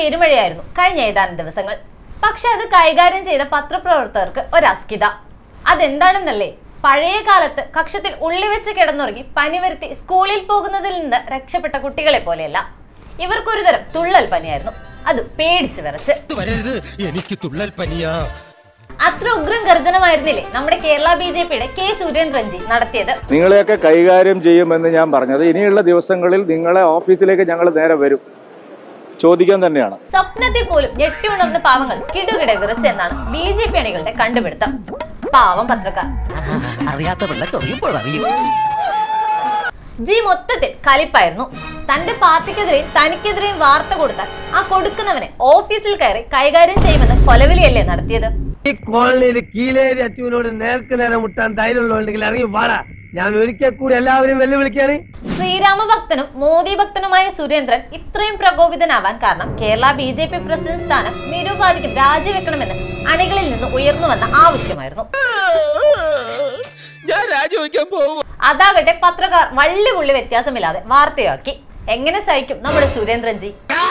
പെരുമഴയായിരുന്നു കഴിഞ്ഞ ഏതാനും ദിവസങ്ങൾ പക്ഷെ അത് കൈകാര്യം ചെയ്ത പത്രപ്രവർത്തകർക്ക് ഒരു അസ്കിത അതെന്താണെന്നല്ലേ പഴയ കാലത്ത് കക്ഷത്തിൽ ഉള്ളിവെച്ച് കിടന്നുറങ്ങി പനി വരുത്തി സ്കൂളിൽ പോകുന്നതിൽ നിന്ന് രക്ഷപ്പെട്ട കുട്ടികളെ പോലെയല്ല ഇവർക്കൊരു തരം തുള്ളൽ പനിയായിരുന്നു അത് പേടിച്ച് വിറച്ച് വരരുത് എനിക്ക് തുള്ളൽ പനിയാ അത്ര ഉഗ്രം ഗർജനമായിരുന്നില്ലേ നമ്മുടെ കേരള ബി ജെ പിയുടെ കെ സുരേന്ദ്രൻജി നടത്തിയത് നിങ്ങളെയൊക്കെ കൈകാര്യം ചെയ്യുമെന്ന് ഞാൻ പറഞ്ഞത് ഇനിയുള്ള ദിവസങ്ങളിൽ നിങ്ങളെ ഓഫീസിലേക്ക് ഞങ്ങൾ നേരെ വരും ചോദിക്കാൻ തന്നെയാണ് സ്വപ്നത്തിൽ പോലും ഞെട്ടി ഉണർന്ന പാവങ്ങൾ കിടുകിടെ വിറച്ചു എന്നാണ് ബി ജെ പി അണികളുടെ കണ്ടുപിടുത്തം പാവം പത്രക്കാർ അറിയാത്ത പിള്ള ചൊറിയുമ്പോൾ അറിയും ജി മൊത്തത്തിൽ കലിപ്പായിരുന്നു തന്റെ പാർട്ടിക്കെതിരെയും തനിക്കെതിരെയും വാർത്ത കൊടുത്താൽ ആ കൊടുക്കുന്നവനെ ഓഫീസിൽ കയറി കൈകാര്യം ചെയ്യുമെന്ന് കൊലവിളിയല്ലേ നടത്തിയത് ഈ കോളനിയിൽ കീലേരി അച്ചുവിനോട് നേർക്ക് നേരം മുട്ടാൻ ധൈര്യമുള്ളതുണ്ടെങ്കിൽ ഇറങ്ങി വാടാ ഞാൻ ഒരിക്കൽ കൂടി എല്ലാവരും വെല്ലുവിളിക്കാണ് ശ്രീരാമ ഭക്തനും മോദി ഭക്തനുമായ സുരേന്ദ്രൻ ഇത്രയും പ്രകോപിതനാവാൻ കാരണം Kerala B J P president സ്ഥാനം നിരുപാധികം രാജിവെക്കണമെന്ന് അണികളിൽ നിന്ന് ഉയർന്നു വന്ന ആവശ്യമായിരുന്നു ഞാൻ രാജിവെക്കാൻ പോകും അതാകട്ടെ പത്രക്കാർ വള്ളി പുള്ളി വ്യത്യാസമില്ലാതെ വാർത്തയാക്കി എങ്ങനെ സഹിക്കും നമ്മുടെ Surendranji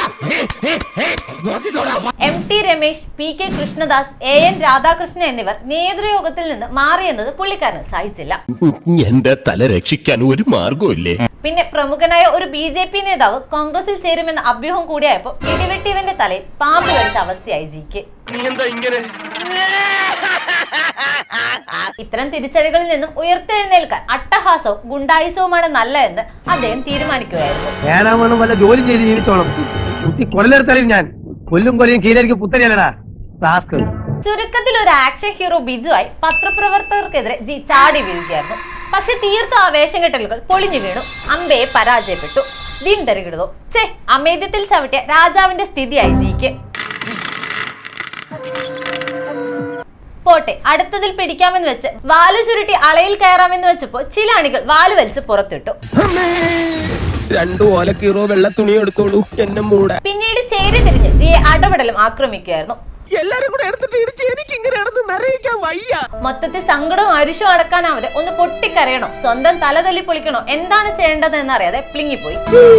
M T Ramesh P K Krishnadas A N Radhakrishnan എന്നിവർ നേതൃയോഗത്തിൽ നിന്ന് മാറിയെന്നത് പുള്ളിക്കാരന് സഹിച്ചില്ല എന്റെ തല രക്ഷിക്കാൻ ഒരു മാർഗമില്ലേ പിന്നെ പ്രമുഖനായ ഒരു ബി ജെ പി നേതാവ് കോൺഗ്രസിൽ ചേരുമെന്ന അഭ്യൂഹം കൂടിയായപ്പോൾ ഇടിവെട്ടിയവന്റെ തലയിൽ പാമ്പ് കടിച്ച അവസ്ഥയായി ജിക്ക് നീ എന്താ ഇങ്ങനെ ഇത്തരം തിരിച്ചടികളിൽ നിന്നും ഉയർത്തെഴുന്നേൽക്കാൻ അട്ടഹാസവും ഗുണ്ടായുസവുമാണ് നല്ലതെന്ന് അദ്ദേഹം തീരുമാനിക്കുകയായിരുന്നു ഏനാമണ്ണം വല്ല ജോലി ചെയ്ത് ജീവിച്ചോണം കുത്തി കൊടലെടുത്തറിയും ഞാൻ കൊല്ലും കൊലയും കീലേരിക്ക് പുത്തരിയല്ലടാ റാസ്കൽ ചുരുക്കത്തിൽ ഒരു ആക്ഷൻ ഹീറോ ബിജുവായി പത്രപ്രവർത്തകർക്കെതിരെ ജി ചാടി വീഴുകയായിരുന്നു പക്ഷെ തീർത്ത ആവേശം കെട്ടലുകൾ പൊളിഞ്ഞു വീണു അമ്പയെ പരാജയപ്പെട്ടു വീണ്ടരുകിടുന്നു ചേ അമേദ്യത്തിൽ ചവിട്ടിയ രാജാവിന്റെ സ്ഥിതിയായി ജിക്ക് പോട്ടെ അടുത്തതിൽ പിടിക്കാമെന്ന് വെച്ച് വാലു ചുരുട്ടി അളയിൽ കയറാമെന്ന് വെച്ചപ്പോ ചില അണികൾ വാലു വലിച്ച് പുറത്തിട്ടു രണ്ടു ഓലക്കീറോ വെള്ള തുണി എടുത്തോളൂ എന്നെ മൂടാ പിന്നീട് ചേരി തിരിഞ്ഞ് ജിയെ അടപടലും ആക്രമിക്കുകയായിരുന്നു എല്ലാരും കൂടെ എടുത്തിട്ട് ഇടിച്ച് എനിക്ക് ഇങ്ങനെ നടന്ന് നിറയിക്കാൻ വയ്യ മൊത്തത്തിൽ സങ്കടവും അരിശും അടക്കാനാവാതെ ഒന്ന് പൊട്ടിക്കരയണോ സ്വന്തം തല തല്ലി പൊളിക്കണോ എന്താണ് ചെയ്യേണ്ടത് എന്നറിയാതെ പ്ലിങ്ങിപ്പോയി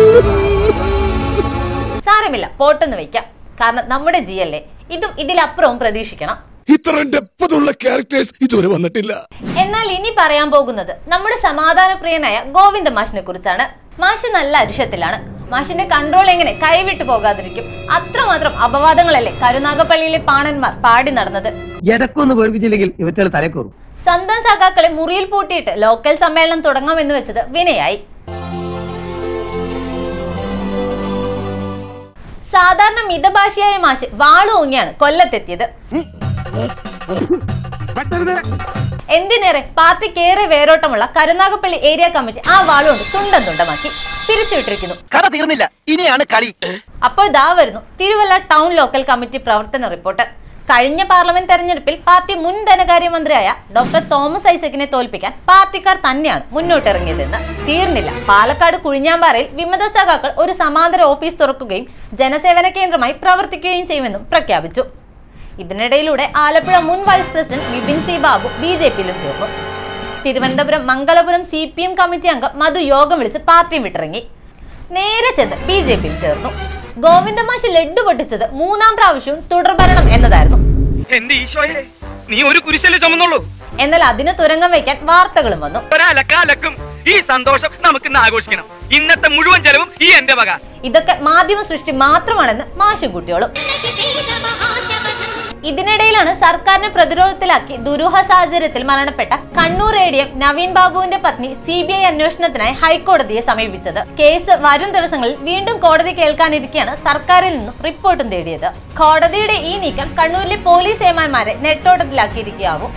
സാരമില്ല പോട്ടെന്ന് വെക്കാം കാരണം നമ്മുടെ ജി അല്ലേ ഇതും ഇതിലപ്പുറവും പ്രതീക്ഷിക്കണം ഇത്ര ഡെപ്പതുള്ള ക്യാരക്ടേഴ്സ് ഇതുവരെ വന്നിട്ടില്ല എന്നാൽ ഇനി പറയാൻ പോകുന്നത് നമ്മുടെ സമാധാനപ്രിയനായ ഗോവിന്ദ മാഷിനെ കുറിച്ചാണ് മാഷ് നല്ല അരിശത്തിലാണ് മാഷിന്റെ കൺട്രോൾ എങ്ങനെ കൈവിട്ടു പോകാതിരിക്കും അത്രമാത്രം അപവാദങ്ങളല്ലേ കരുനാഗപ്പള്ളിയിലെ പാണന്മാർ പാടി നടന്നത് എതക്കൊന്ന് പേടിപ്പിച്ചില്ലെങ്കിൽ ഇവറ്റകൾ തലക്കോറും സ്വന്തം സഖാക്കളെ മുറിയിൽ പൂട്ടിയിട്ട് ലോക്കൽ സമ്മേളനം തുടങ്ങാമെന്ന് വെച്ചത് വിനയായി സാധാരണ മിതഭാഷിയായ മാഷ് വാളു ഓങ്ങിയാണ് കൊല്ലത്തെത്തിയത് എന്തിനേറെ പാർട്ടിക്കേറെ വേരോട്ടമുള്ള കരുനാഗപ്പള്ളി ഏരിയ കമ്മിറ്റി ആ വാളുകൊണ്ട് തുണ്ടം തുണ്ടമാക്കി പിരിച്ചുവിട്ടിരിക്കുന്നു കഥ തീർന്നില്ല ഇനിയാണ് കളി അപ്പോൾ ദാ വരുന്നു തിരുവല്ല ടൗൺ ലോക്കൽ കമ്മിറ്റി പ്രവർത്തന റിപ്പോർട്ട് കഴിഞ്ഞ പാർലമെന്റ് തെരഞ്ഞെടുപ്പിൽ പാർട്ടി മുൻ ധനകാര്യമന്ത്രിയായ ഡോക്ടർ തോമസ് ഐസക്കിനെ തോൽപ്പിക്കാൻ പാർട്ടിക്കാർ തന്നെയാണ് മുന്നോട്ടിറങ്ങിയതെന്ന് തീർന്നില്ല പാലക്കാട് കുഴിഞ്ഞാമ്പാറയിൽ വിമത സഖാക്കൾ ഒരു സമാന്തര ഓഫീസ് തുറക്കുകയും ജനസേവന കേന്ദ്രമായി പ്രവർത്തിക്കുകയും ചെയ്യുമെന്നും പ്രഖ്യാപിച്ചു ഇതിനിടയിലൂടെ ആലപ്പുഴ മുൻ vice president Vipin C Babu B J പിയിലും ചേർന്നു Thiruvananthapuram Mangalapuram C P M committee അംഗം മധു യോഗം വിളിച്ച് പാർട്ടിയും വിട്ടിറങ്ങി നേരെ ചെന്ന് ബി ജെ പിയിൽ ചേർന്നു ഗോവിന്ദമാഷ് ലഡ്ഡു പൊട്ടിച്ചത് മൂന്നാം പ്രാവശ്യവും തുടർഭരണം എന്നതായിരുന്നു എന്റെ ഈശോയെ നീ ഒരു കുരിശല്ലേ ചുമന്നുള്ളൂ എന്നാൽ അതിന് തുരങ്കം വയ്ക്കാൻ വാർത്തകളും വന്നു ഒരലക്കാലക്കും ഈ സന്തോഷം നമുക്കിന്ന് ആഘോഷിക്കണം ഇന്നത്തെ മുഴുവൻ ചെലവും ഈ എന്റെ വക ഇതൊക്കെ മാധ്യമ സൃഷ്ടി മാത്രമാണെന്ന് മാഷും കുട്ടിയോളും ഇതിനിടയിലാണ് സർക്കാരിനെ പ്രതിരോധത്തിലാക്കി ദുരൂഹ സാഹചര്യത്തിൽ മരണപ്പെട്ട Kannur A D M Naveen ബാബുവിന്റെ പത്നി സി ബി ഐ അന്വേഷണത്തിനായി ഹൈക്കോടതിയെ സമീപിച്ചത് കേസ് വരും ദിവസങ്ങളിൽ വീണ്ടും കോടതി കേൾക്കാനിരിക്കെയാണ് സർക്കാരിൽ നിന്നും റിപ്പോർട്ടും തേടിയത് കോടതിയുടെ ഈ നീക്കം കണ്ണൂരിലെ പോലീസ് ഏമാന്മാരെ നെട്ടോട്ടത്തിലാക്കിയിരിക്കുകയാവും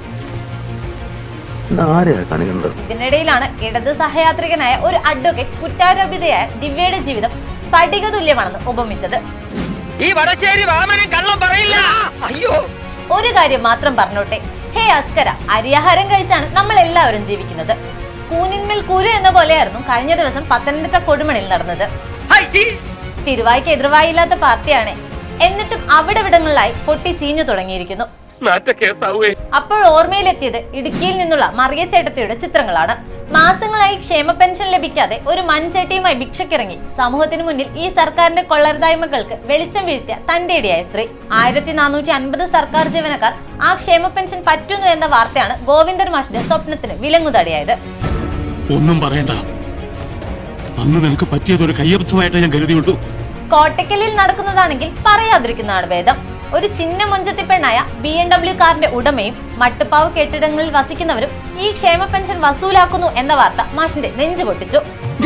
ഇതിനിടയിലാണ് ഇടത് സഹയാത്രികനായ ഒരു അഡ്വക്കേറ്റ് കുറ്റാരോപിതയായ ദിവ്യയുടെ ജീവിതം സ്ഫടിക തുല്യമാണെന്ന് ഉപമിച്ചത് ഈ വടശ്ശേരി വാമനൻ കള്ളം പറയില്ല അയ്യോ ഒരു കാര്യം മാത്രം പറഞ്ഞോട്ടെ ഹേ അസ്കര അരിയാഹാരം കഴിച്ചാണ് നമ്മൾ എല്ലാവരും ജീവിക്കുന്നത് കൂനിന്മേൽ കുരു എന്ന പോലെയായിരുന്നു കഴിഞ്ഞ ദിവസം പത്തനംതിട്ട കൊടുമണിൽ നടന്നത് ഹൈ, ടീ. തിരുവായ്ക്ക് എതിർവായില്ലാത്ത പാർട്ടിയാണ് എന്നിട്ടും അവിടെ ഇവിടങ്ങളിലായി പൊട്ടി ചീഞ്ഞു തുടങ്ങിയിരിക്കുന്നു നാറ്റ കേസാവേ അപ്പോൾ ഓർമ്മയിലെത്തിയത് ഇടുക്കിയിൽ നിന്നുള്ള മറിയ ചേട്ടത്തിയുടെ ചിത്രങ്ങളാണ് മാസങ്ങളായി ക്ഷേമ പെൻഷൻ ലഭിക്കാതെ ഒരു മൺചട്ടിയുമായി ഭിക്ഷക്കിറങ്ങി സമൂഹത്തിന് മുന്നിൽ ഈ സർക്കാരിന്റെ കൊള്ളരുതായ്മകൾക്ക് വെളിച്ചം വീഴ്ത്തിയ തന്റേടിയായ സ്ത്രീ ആയിരത്തി നാനൂറ്റി അൻപത് സർക്കാർ ജീവനക്കാർ ആ ക്ഷേമ പെൻഷൻ പറ്റുന്നു എന്ന വാർത്തയാണ് ഗോവിന്ദൻ മാഷിന്റെ സ്വപ്നത്തിന് വിലങ്ങുതടിയായത് ഒന്നും പറയണ്ട അന്ന് നിനക്ക് പറ്റിയതൊരു കയ്യബദ്ധമായിട്ട് ഞാൻ കരുതിയുള്ളൂ കോട്ടക്കലിൽ നടക്കുന്നതാണെങ്കിൽ പറയാതിരിക്കുന്നതാണ് ഭേദം ഒരു ചിന്ന മൊഞ്ചത്തി പെണ്ണായ ബി എം ഡബ്ല്യു കാറിന്റെ ഉടമയും മട്ടുപ്പാവ് കെട്ടിടങ്ങളിൽ വസിക്കുന്നവരും ഈ ക്ഷേമ പെൻഷൻ വസൂലാക്കുന്നു എന്ന വാർത്ത മാഷിന്റെ നെഞ്ചു പൊട്ടിച്ചു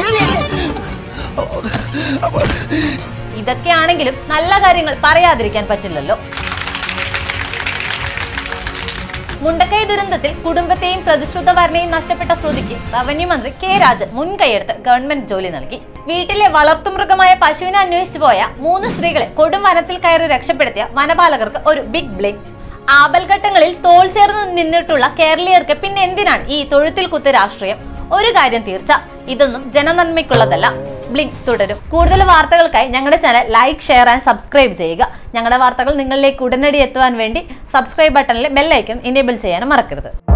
ഇതൊക്കെയാണെങ്കിലും നല്ല കാര്യങ്ങൾ പറയാതിരിക്കാൻ പറ്റില്ലല്ലോ മുണ്ടക്കൈ ദുരന്തത്തിൽ കുടുംബത്തെയും പ്രതിശ്രുത ഭരണയും നഷ്ടപ്പെട്ട ശ്രുതിക്ക് റവന്യൂ മന്ത്രി കെ രാജൻ മുൻകൈയെടുത്ത് ഗവൺമെന്റ് ജോലി നൽകി വീട്ടിലെ വളർത്തുമൃഗമായ പശുവിനെ അന്വേഷിച്ചു പോയ മൂന്ന് സ്ത്രീകളെ കൊടും വനത്തിൽ കയറി രക്ഷപ്പെടുത്തിയ വനപാലകർക്ക് ഒരു ബിഗ് ബ്ലിങ് ആപൽഘട്ടങ്ങളിൽ തോൾ ചേർന്ന് നിന്നിട്ടുള്ള കേരളീയർക്ക് പിന്നെ എന്തിനാണ് ഈ തൊഴുത്തിൽ കുത്ത് രാഷ്ട്രീയം ഒരു കാര്യം തീർച്ച ഇതൊന്നും ജനനന്മയ്ക്കുള്ളതല്ല ബ്ലിങ്ക് തുടരും കൂടുതൽ വാർത്തകൾക്കായി ഞങ്ങളുടെ channel like share and subscribe ചെയ്യുക ഞങ്ങളുടെ വാർത്തകൾ നിങ്ങളിലേക്ക് ഉടനടി എത്തുവാൻ വേണ്ടി സബ്സ്ക്രൈബ് ബട്ടണിലെ ബെല്ലൈക്കൺ ഇനേബിൾ ചെയ്യാനും മറക്കരുത്